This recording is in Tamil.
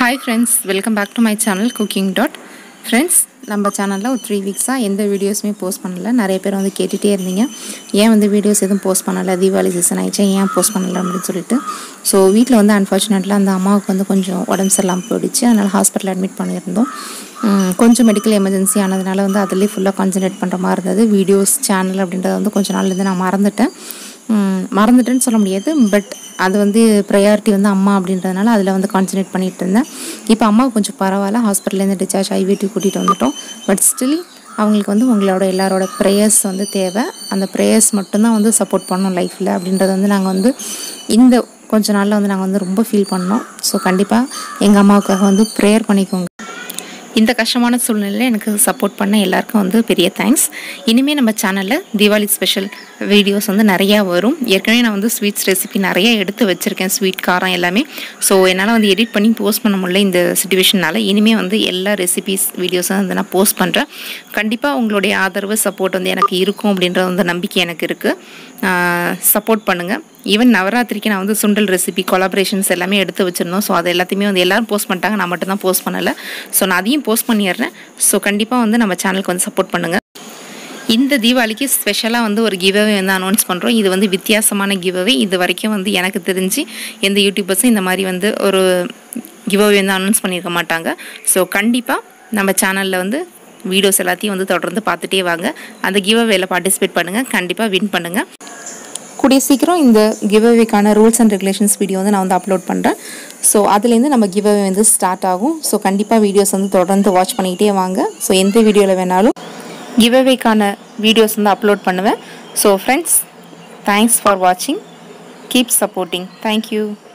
hi friends welcome back to my channel cooking dot friends நம்ம சேனலில் ஒரு த்ரீ வீக்ஸாக எந்த வீடியோஸுமே போஸ்ட் பண்ணல நிறைய பேர் வந்து கேட்டுகிட்டே இருந்தீங்க ஏன் வந்து வீடியோஸ் எதுவும் போஸ்ட் பண்ணலை தீபாவளி சீசன் ஆயிடுச்சு ஏன் போஸ்ட் பண்ணலை அப்படின்னு சொல்லிட்டு ஸோ வீட்டில் வந்து அன்ஃபார்ச்சுனேட்லி அந்த அம்மாவுக்கு வந்து கொஞ்சம் உடம்பு சரியில்லாமல் போயிடுச்சு அதனால் ஹாஸ்பிட்டல் அட்மிட் பண்ணியிருந்தோம் உம், கொஞ்சம் மெடிக்கல் எமர்ஜென்சி ஆனதுனால வந்து அதுலேயே ஃபுல்லாக கான்சன்ட்ரேட் பண்ணுற மாதிரி இருந்தது வீடியோஸ் சேனல் அப்படின்றத வந்து கொஞ்ச நாள்லேருந்து நான் மறந்துட்டேன் ம், மறந்துட்டேன்னு சொல்ல முடியாது பட் அது வந்து ப்ரையாரிட்டி வந்து அம்மா அப்படின்றதுனால அதில் வந்து கான்சன்ட்ரேட் பண்ணிகிட்டு இருந்தேன் இப்போ அம்மாவுக்கு கொஞ்சம் பரவாயில்ல ஹாஸ்பிட்டல்லேருந்து டிஸ்சார்ஜ் ஆகி வீட்டுக்கு கூட்டிகிட்டு வந்துட்டோம் பட் ஸ்டில் அவங்களுக்கு வந்து உங்களோட எல்லாரோட ப்ரேயர்ஸ் வந்து தேவை அந்த ப்ரேயர்ஸ் மட்டும்தான் வந்து சப்போர்ட் பண்ணோம் லைஃப்பில் அப்படின்றத வந்து நாங்கள் வந்து இந்த கொஞ்ச நாளில் வந்து நாங்கள் வந்து ரொம்ப ஃபீல் பண்ணோம் ஸோ கண்டிப்பாக எங்கள் அம்மாவுக்காக வந்து ப்ரேயர் பண்ணிக்கோங்க இந்த கஷ்டமான சூழ்நிலையில் எனக்கு சப்போர்ட் பண்ண எல்லாருக்கும் வந்து பெரிய தேங்க்ஸ் இனிமேல் நம்ம சேனலில் தீபாவளி ஸ்பெஷல் வீடியோஸ் வந்து நிறையா வரும் ஏற்கனவே நான் வந்து ஸ்வீட்ஸ் ரெசிபி நிறைய எடுத்து வச்சுருக்கேன் ஸ்வீட் காரம் எல்லாமே ஸோ என்னால் வந்து எடிட் பண்ணி போஸ்ட் பண்ண முடியல இந்த சுச்சுவேஷனால் இனிமேல் வந்து எல்லா ரெசிபிஸ் வீடியோஸும் வந்து நான் போஸ்ட் பண்ணுறேன் கண்டிப்பாக உங்களுடைய ஆதரவு சப்போர்ட் வந்து எனக்கு இருக்கும் அப்படின்ற வந்து நம்பிக்கை எனக்கு இருக்குது சப்போர்ட் பண்ணுங்கள் ஈவன் நவராத்திரிக்கு நான் வந்து சுண்டல் ரெசிபி கொலாபரேஷன்ஸ் எல்லாமே எடுத்து வச்சுருந்தோம் ஸோ அது எல்லாத்தையுமே வந்து எல்லாரும் போஸ்ட் பண்ணிட்டாங்க நான் மட்டும் தான் போஸ்ட் பண்ணலை ஸோ நான் அதையும் போஸ்ட் பண்ணிடுறேன் ஸோ கண்டிப்பாக வந்து நம்ம சேனலுக்கு வந்து சப்போர்ட் பண்ணுங்கள் இந்த தீபாவளிக்கு ஸ்பெஷலாக வந்து ஒரு கிவ்அவே வந்து அனௌன்ஸ் பண்ணுறோம் இது வந்து வித்தியாசமான கிவ்அவே இது வரைக்கும் வந்து எனக்கு தெரிஞ்சு எந்த யூடியூபர்ஸும் இந்த மாதிரி வந்து ஒரு கிவ்அவே வந்து அனௌன்ஸ் பண்ணியிருக்க மாட்டாங்க ஸோ கண்டிப்பாக நம்ம சேனலில் வந்து வீடியோஸ் எல்லாத்தையும் வந்து தொடர்ந்து பார்த்துட்டே வாங்க அந்த கிவ்அவேல பார்ட்டிசிபேட் பண்ணுங்கள் கண்டிப்பாக வின் பண்ணுங்கள் கூடிய சீக்கிரம் இந்த கிவ்அவேக்கான ரூல்ஸ் அண்ட் ரெகுலேஷன்ஸ் வீடியோ வந்து நான் வந்து அப்லோட் பண்ணுறேன் ஸோ அதுலேருந்து நம்ம கிவ்அவே வந்து ஸ்டார்ட் ஆகும் ஸோ கண்டிப்பாக வீடியோஸ் வந்து தொடர்ந்து வாட்ச் பண்ணிக்கிட்டே வாங்க ஸோ எந்த வீடியோவில் வேணாலும் கிவ்அவேக்கான வீடியோஸ் வந்து அப்லோட் பண்ணுவேன் ஸோ ஃப்ரெண்ட்ஸ் தேங்க்ஸ் ஃபார் வாட்சிங் கீப் சப்போர்ட்டிங் தேங்க்யூ